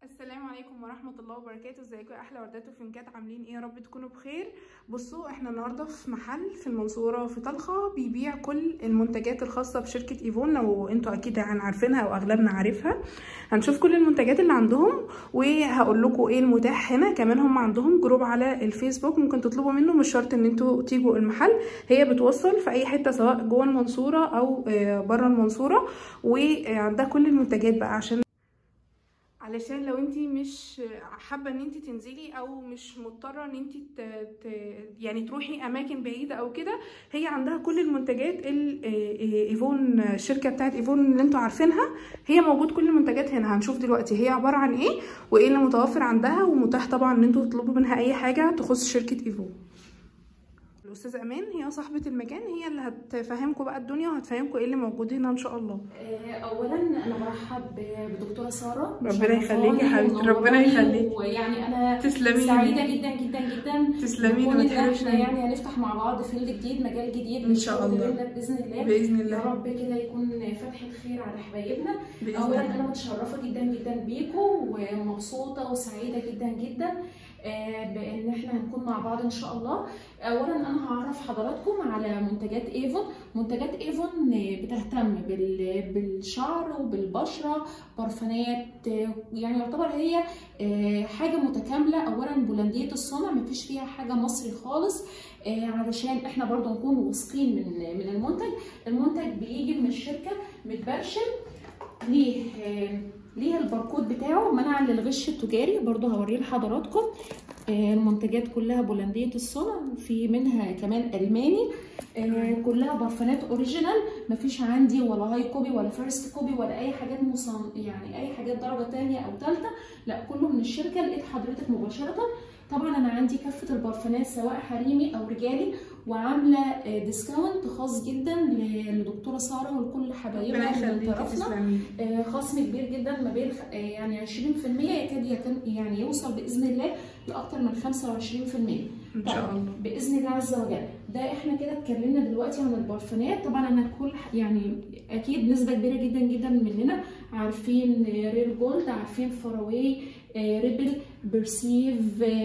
السلام عليكم ورحمة الله وبركاته ازيكم يا احلى وردات وفنكات عاملين ايه يا رب تكونوا بخير بصوا احنا النهارده في محل في المنصورة في طلخة بيبيع كل المنتجات الخاصة بشركة ايفون لو انتوا اكيد يعني عارفينها او اغلبنا عارفها هنشوف كل المنتجات اللي عندهم وهقول لكم ايه المتاح هنا كمان هم عندهم جروب على الفيسبوك ممكن تطلبوا منه مش شرط ان انتوا تيجوا المحل هي بتوصل في اي حتة سواء جوه المنصورة او بره المنصورة وعندها كل المنتجات بقى عشان علشان لو انت مش حابه ان انت تنزلي او مش مضطره ان انت ت... ت... يعني تروحي اماكن بعيده او كده هي عندها كل المنتجات ايفون الشركه بتاعت ايفون اللي انتوا عارفينها هي موجود كل المنتجات هنا هنشوف دلوقتي هي عباره عن ايه وايه اللي متوفر عندها ومتاح طبعا ان انتوا تطلبوا منها اي حاجه تخص شركه ايفون الاستاذه امان هي صاحبه المكان هي اللي هتفهمكم بقى الدنيا وهتفهمكم ايه اللي موجود هنا ان شاء الله اولا انا برحب بدكتوره ساره ربنا يخليكي يا حبيبتي ربنا يخليكي ويعني انا تسلمي سعيده جدا جدا جدا تسلمي كون ان احنا يعني هنفتح مع بعض فيلد جديد مجال جديد ان شاء الله باذن الله باذن يا الله رب كده يكون فتحه خير على حبايبنا بإذن اولا الله. انا متشرفه جدا جدا بيكم ومبسوطه وسعيده جدا جدا آه، بان احنا هنكون مع بعض ان شاء الله اولا انا هعرف حضراتكم على منتجات ايفون منتجات ايفون بتهتم بال- بالشعر وبالبشره برفانات آه، يعني يعتبر هي آه، حاجه متكامله اولا بولنديه الصنع مفيش فيها حاجه مصري خالص آه، علشان احنا برضو نكون واثقين من من المنتج المنتج بيجي من الشركه متبرشم ليه آه، ليه الباركود بتاعه منع للغش التجاري برضو هوريه لحضراتكم آه، المنتجات كلها بولندية الصنع في منها كمان ألماني آه، كلها برفانات اوريجينال مفيش عندي ولا هاي كوبي ولا فيرست كوبي ولا اي حاجات مصن يعني اي حاجات درجة تانية او تالتة لا كله من الشركة لقيت حضرتك مباشرة طبعا انا عندي كافة البرفانات سواء حريمي او رجالي وعاملة آه، ديسكاونت خاص جدا ل- لدكتورة سارة ولكل ربنا حبايبنا من يخليكي طرفنا تسلمي آه، خصم كبير جدا ما بين آه، يعني 20% يكاد يتم يعني يوصل باذن الله لاكثر من 25% ان شاء الله باذن الله عز وجل ده احنا كده اتكلمنا دلوقتي عن البرفانات طبعا انا كل يعني اكيد نسبه كبيره جدا جدا مننا عارفين ريل جولد عارفين فراوي ريبل بيرسيف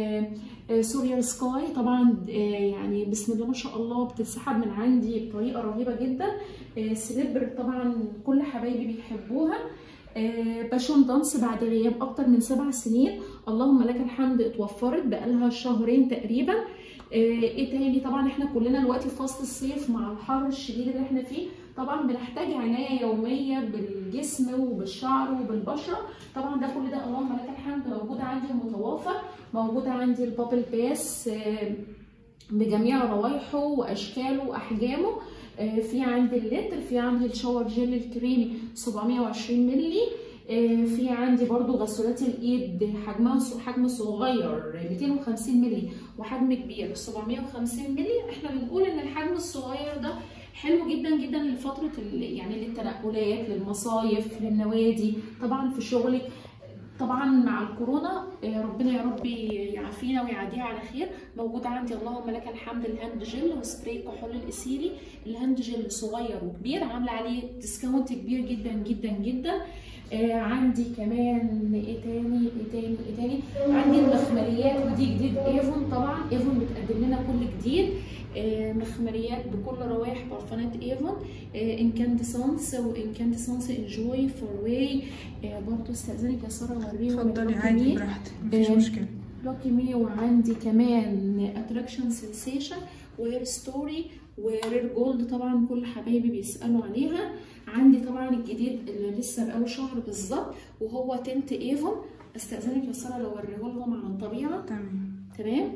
سوريال سكاي طبعا آه، يعني بسم الله ما شاء الله بتتسحب من عندي بطريقه رهيبه جدا آه، سليبر طبعا كل حبايبي بيحبوها آه، باشون دانس بعد غياب اكتر من سبع سنين اللهم لك الحمد اتوفرت بقالها شهرين تقريبا آه، ايه تاني طبعا احنا كلنا دلوقتي في فصل الصيف مع الحر الشديد اللي احنا فيه طبعا بنحتاج عنايه يوميه بالجسم وبالشعر وبالبشره طبعا ده كل ده اللهم لك الحمد موجود عندي متوافر موجود عندي البابل باس آه، بجميع روائحه واشكاله واحجامه آه، في عندي اللتر في عندي الشاور جيل الكريمي 720 مللي آه، في عندي برضو غسولات الايد حجمها ص- حجم صغير 250 مللي وحجم كبير 750 مللي احنا بنقول ان الحجم الصغير ده حلو جدا جدا لفتره ال- يعني للتنقلات للمصايف للنوادي طبعا في شغلك طبعا مع الكورونا آه، ربنا يا رب يعافينا ويعديها على خير موجود عندي اللهم لك الحمد الهاند جل وسبراي كحول الاسيلي الهاند جل صغير وكبير عامله عليه ديسكاونت كبير جدا جدا جدا آه عندي كمان ايه تاني ايه تاني ايه تاني عندي المخمريات ودي جديد ايفون طبعا ايفون بتقدم لنا كل جديد آه مخمريات بكل روائح برفانات ايفون آه انكاندسانس وانكاندسانس انجوي فور واي آه برضه استاذنك يا ساره اوريهم اتفضلي الرقم عادي إيه. براحتك مفيش آه، مشكله لوكي مي وعندي كمان اتراكشن سensation وهير ستوري ورير جولد طبعا كل حبايبي بيسالوا عليها عندي طبعا الجديد اللي لسه بقاله شهر بالظبط وهو تنت ايفون استاذنك يا ساره لو اوريه لهم عن الطبيعه تمام تمام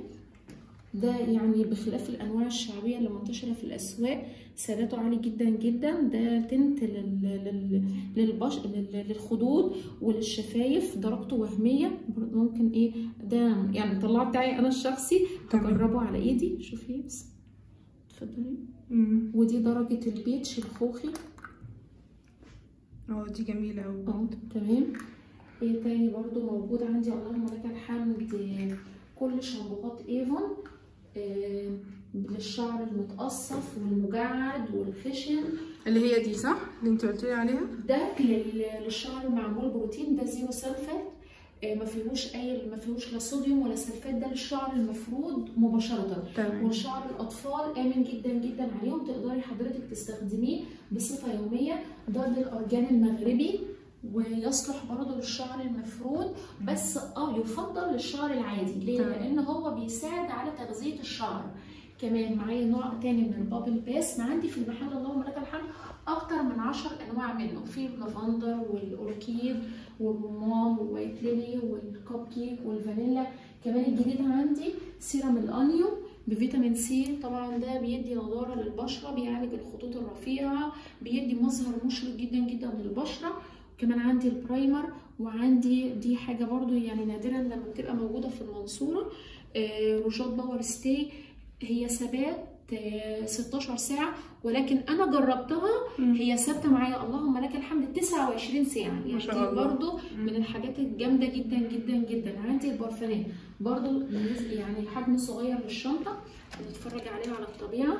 ده يعني بخلاف الانواع الشعبيه اللي منتشره في الاسواق سعراته عالي جدا جدا ده تنت لل... لل... للبش... لل... للخدود وللشفايف درجته وهميه ممكن ايه ده يعني الطلاع بتاعي انا الشخصي تمام. تجربه على ايدي شوفي بس اتفضلي أمم. ودي درجه البيتش الخوخي اه دي جميله قوي اه تمام ايه تاني برضو موجود عندي اللهم لك الحمد آه، كل شامبوهات ايفون آه، للشعر المتقصف والمجعد والخشن اللي هي دي صح اللي انت قلت لي عليها ده لل- للشعر المعمول بروتين ده زيرو سلفات آه، ما فيهوش اي ما فيهوش لا صوديوم ولا سلفات ده للشعر المفروض مباشره تمام وشعر الاطفال امن جدا جدا عليهم تقدري حضرتك تستخدميه بصفه يوميه ده الارجان المغربي ويصلح برضه للشعر المفرود بس اه يفضل للشعر العادي ليه؟ تمام. لان هو بيساعد على تغذيه الشعر كمان معايا نوع تاني من البابل باس ما عندي في المحل اللهم لك الحمد اكتر من عشر انواع منه في اللافندر والاوركيد والرمان والوايت ليلي والكوب كيك والفانيلا كمان الجديد عندي سيرم الانيو بفيتامين سي طبعا ده بيدي نضاره للبشره بيعالج الخطوط الرفيعه بيدي مظهر مشرق جدا جدا للبشره كمان عندي البرايمر وعندي دي حاجه برضو يعني نادرا لما بتبقى موجوده في المنصوره آه، روجات باور ستي هي ثبات آه، 16 ساعة ولكن أنا جربتها مم. هي ثابتة معايا اللهم لك الحمد 29 ساعة يعني شاء دي الله. برضو من الحاجات الجامدة جدا جدا جدا عندي البرفانات برضو يعني حجم صغير للشنطة بنتفرج عليها على الطبيعة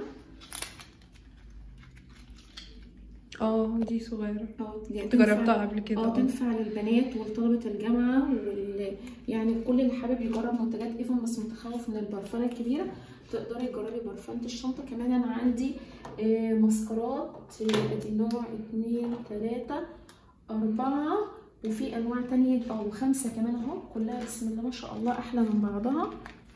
اه دي صغيرة اه دي كنت تنفع- جربتها قبل كده اه اه تنفع للبنات وطلبة الجامعة وال... يعني كل اللي حابب يجرب منتجات ايفون بس متخوف من البرفانة الكبيرة تقدري تجربي برفانة الشنطة كمان انا عندي آه، ماسكارات آه، ادي نوع اتنين تلاتة اربعة وفي انواع تانية او خمسة كمان اهو كلها بسم الله ما شاء الله احلى من بعضها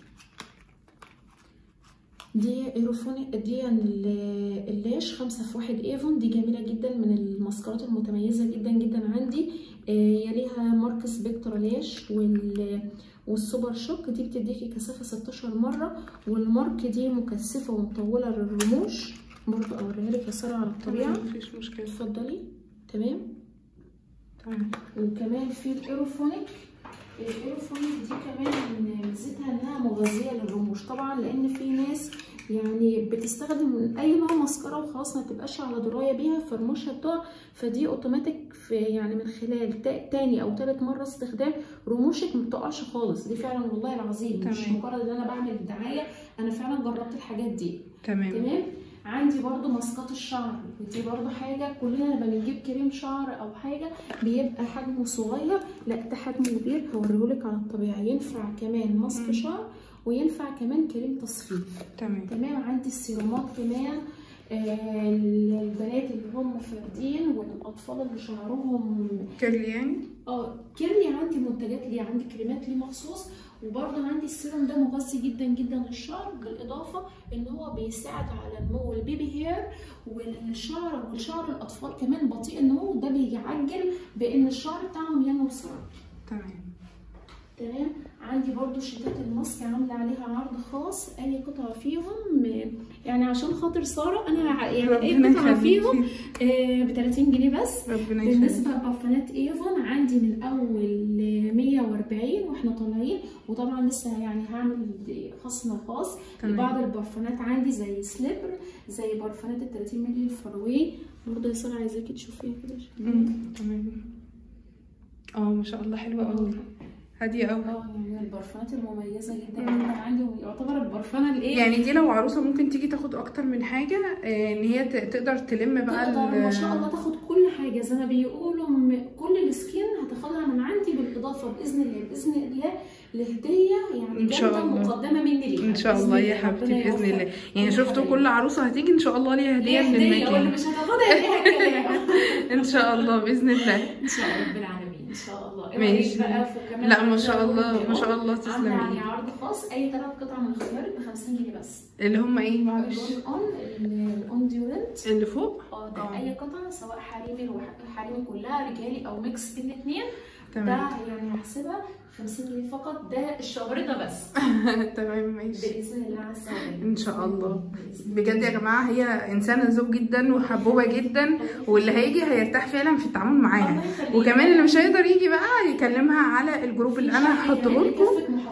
دي ايروفوني دي ال- اللاش خمسة في واحد ايفون دي جميلة جدا من الماسكارات المتميزة جدا جدا عندي آه، يليها مارك سبيكترا لاش وال والسوبر شوك دي بتديكي كثافة 16 مرة والمارك دي مكثفة ومطولة للرموش برضو اوريها لك يا سارة على الطبيعة تمام مفيش مشكلة اتفضلي تمام تمام وكمان في الايروفونيك الايروفونيك دي كمان ميزتها انها مغذيه للرموش طبعا لان في ناس يعني بتستخدم اي نوع مسكره وخلاص ما تبقاش على درايه بيها فرموشها بتقع فدي اوتوماتيك في يعني من خلال تا- تاني او تالت مره استخدام رموشك ما بتقعش خالص دي فعلا والله العظيم مش تمام. مجرد ان انا بعمل دعايه انا فعلا جربت الحاجات دي تمام تمام عندي برضو ماسكات الشعر ودي برضو حاجة كلنا لما بنجيب كريم شعر او حاجة بيبقى حجمه صغير لا ده حجمه كبير هوريهولك على الطبيعة ينفع كمان ماسك مم. شعر وينفع كمان كريم تصفيف تمام تمام عندي السيرومات كمان آه البنات اللي هم فاردين والاطفال اللي شعرهم كيرلي يعني اه كيرلي عندي منتجات ليه عندي كريمات ليه مخصوص وبرضه عندي السيروم ده مغذي جدا جدا للشعر بالاضافه ان هو بيساعد على نمو البيبي هير والشعر والشعر الاطفال كمان بطيء النمو ده بيعجل بان الشعر بتاعهم ينمو بسرعه تمام تمام عندي برضو شيتات الماسك عامله عليها عرض خاص اي قطعه فيهم آه، يعني عشان خاطر ساره انا ع- يعني اي ربنا قطعه فيهم يخليكي ب 30 جنيه بس ربنا يخليكي بالنسبه لبرفانات ايفون عندي من اول 140 واحنا طالعين وطبعا لسه يعني هعمل خصم خاص تمام. لبعض البرفانات عندي زي سليبر زي برفانات ال 30 مللي الفروي برضه يا ساره عايزاكي تشوفيها كده مم، تمام اه ما شاء الله حلوة قوي هادية قوي اه يعني البرفانات المميزه جدا جدا عندي ويعتبر البرفانه الايه يعني دي لو عروسة ممكن تيجي تاخد اكتر من حاجة آه، ان هي ت- تقدر تلم بقى تقدر ال- ما شاء الله تاخد كل حاجه زي ما بيقولوا م- كل السكين هتاخدها من عندي بالاضافه باذن الله باذن الله لهديه يعني إن شاء جامدة الله. مقدمه مني ليها ان شاء بإذن الله يا ربنا حبيبتي باذن يوفق. الله يعني كل شفتوا حاجة. كل عروسه هتيجي ان شاء الله ليها هديه ليها من هديه واللي المكان مش هتاخدها ليها كلام ان شاء الله باذن الله ان شاء الله رب العالمين ان شاء الله إيه ماشي. رأيك بقى في كمان لا ما عندي شاء الله عروض ما شاء الله عامله تسلمي عليه عرض خاص اي ثلاث قطع من خيارك ب 50 جنيه بس اللي هم ايه معلش الاون الاون ديورنت اللي فوق اه ده آه. اي قطعه سواء حريمي وحريمي كلها رجالي او ميكس بين الاثنين ده تمام يعني هحسبها 50 جنيه فقط ده الشهر ده بس تمام ماشي باذن الله عز وجل إن شاء الله. بإذن بجد يا جماعه هي انسانه ذوق جدا وحبوبه جدا واللي هيجي هيرتاح فعلا في التعامل معاها الله يخليك. وكمان اللي مش هيقدر يجي بقى يكلمها على الجروب اللي انا في هحطه شهر لكم كافة محافظات مصر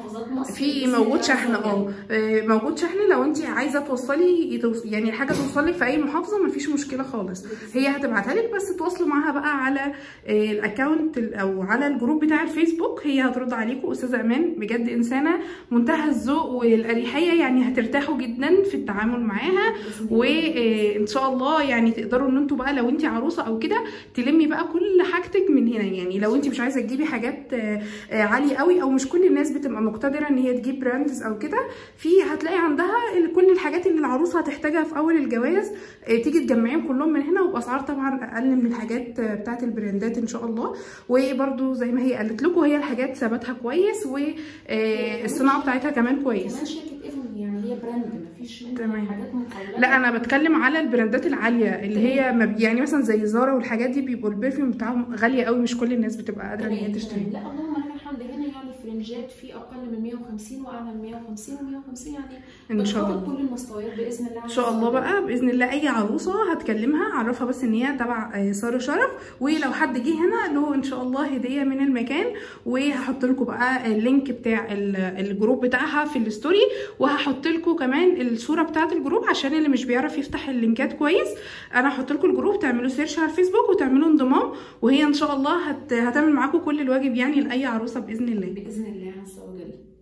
مصر في بإذن موجود الله شحن عز اه وجل. آه، موجود شحن لو انت عايزه توصلي يتوص- يعني حاجه توصلك في اي محافظه مفيش مشكله خالص هي هتبعتها لك بس تواصلوا معاها بقى على آه، الاكونت ال- او على الجروب بتاع الفيسبوك هي هترد عليكم استاذه امان بجد انسانه منتهى الذوق والاريحيه يعني هترتاحوا جدا في التعامل معاها بإذن الله. وان شاء الله يعني تقدروا ان انتوا بقى لو انت عروسه او كده تلمي بقى كل حاجتك من هنا يعني لو انت مش عايزه تجيبي حاجات آه، آه، عاليه قوي او مش كل الناس بتبقى مقتدره ان هي تجيب براندز او كده في هتلاقي عندها ال- كل الحاجات اللي العروسه هتحتاجها في اول الجواز آه، تيجي تجمعيهم كلهم من هنا وباسعار طبعا اقل من الحاجات آه، بتاعت البراندات ان شاء الله وبرده زي ما هي قالت لكم هي الحاجات ثباتها كويس والصناعه بتاعتها كمان كويس كمان شركه ايفون يعني هي براند مفيش منها تمام. حاجات مقولة لا انا بتكلم على البراندات العاليه اللي هي مب... يعني مثلا زي زارا والحاجات دي بيبقوا البرفيوم بتاعهم غاليه قوي مش كل الناس بتبقى قادره ان هي تمام، تشتري تمام. لا اللهم لك الحمد هنا يعني فرنجات في اقل من 150 واعلى من 150 و150 يعني ان شاء بتغطي الله كل المستويات باذن الله ان شاء الله بقى باذن الله اي عروسه هتكلمها عرفها بس ان هي تبع آه، ساره شرف ولو حد جه هنا له ان شاء الله هديه من المكان وهحط لكم بقى اللينك بتاع ال- الجروب بتاعها في الستوري وهحط لكم كمان الصوره بتاعه الجروب عشان اللي مش بيعرف يفتح اللينكات كويس انا هحط لكم الجروب تعملوا سيرش على الفيسبوك وتعملوا انضمام وهي ان شاء الله هت... هتعمل معاكم كل الواجب يعني لاي عروسه باذن الله باذن الله عز وجل